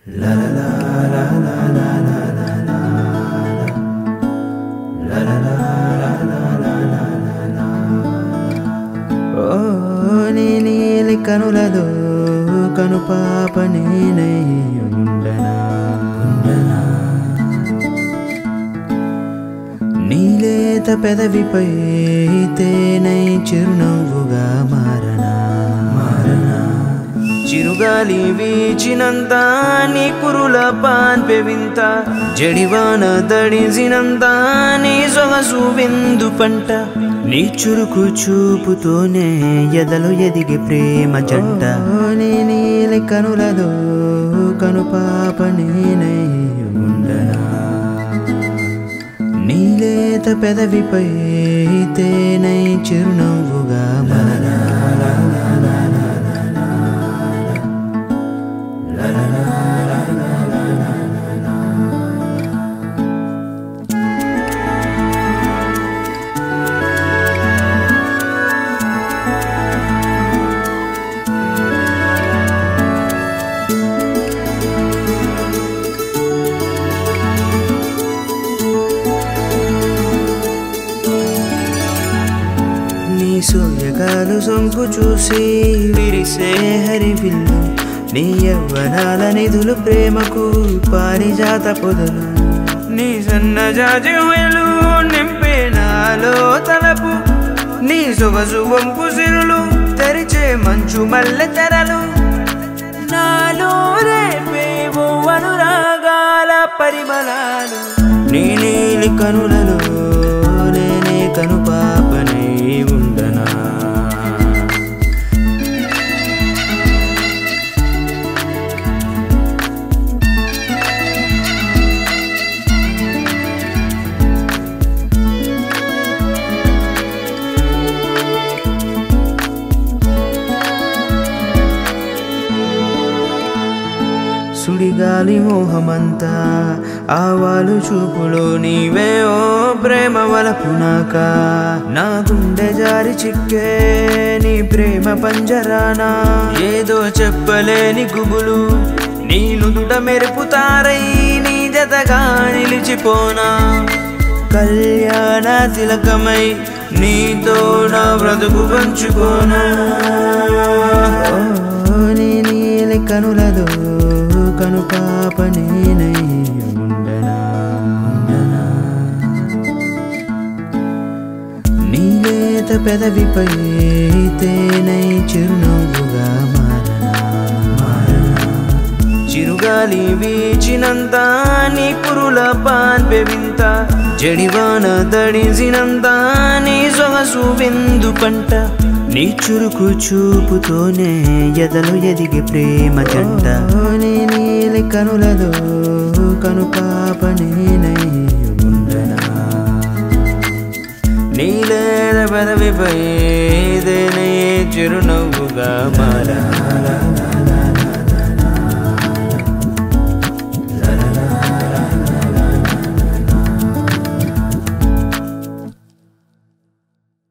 ఓ నీ నీలి కనులదో కను పాప నేనై ఉండనా ఉండనా నీలేత పెదవిపై తేనై చిరునవ్వుగా మారనా మారనా చిరుగాలి వీచినంత నీ కురుల పాన్పె వింత జడివాన దడిసినంత నీ సొగసు విందు పంట నీ చురుకు చూపుతోనే ఎదలు ఎదిగి ప్రేమ జంట నీ నీలి కనులలో కను పాప నేనై ఉండనా నీలేత పెదవిపై తేనై చిరునవ్వుగా మరనా నీ సూర్యకాలు సొంపు చూసి విరిసే హరివిల్లు నీ యవ్వనాల నిధులు ప్రేమకు పారిజాత పొదలు నీ సన్నజాజి హుయలు నింపే నాలో తలపు నీ సొగసు వంపు సిరులు తెరిచే మంచు మల్లె తెరలు నాలో రేపేవో అనురాగాల పరిమళాలు నీ నీలి కనులలో నేనే కను పాపనై ఉండనా సుడిగాలి మోహమంతా ఆవాలు చూపులో నీవే ఓ ప్రేమ వలపునాక నా గుండె జారి చిక్కే నీ ప్రేమ పంజరానా ఏదో చెప్పలేని గుబులు నీ నుదుట మెరుపుతారై నీ జతగా నిలిచిపోనా కళ్యాణ తిలకమై నీతో నా బ్రతుకు పంచుకోనా ఓ, నీ నీలి కనులదో కను పాప నేనై ఉండనా ఉండనా నీలేత పెదవిపై తేనై చిరునవ్వుగా మారనా మారనా చిరుగాలి వీచినంత నీ కురుల పాన్పె వింత జడివాన దడిసినంత నీ సొగసు విందు పంట నీ చురుకు చూపుతోనే ఎదలు ఎదిగి ప్రేమ జంట నీ నీలి కనులలో కను పాప నేనై ఉండనా నీలేద పదవిపై ఏదైనా చిరునవ్వుగా మారా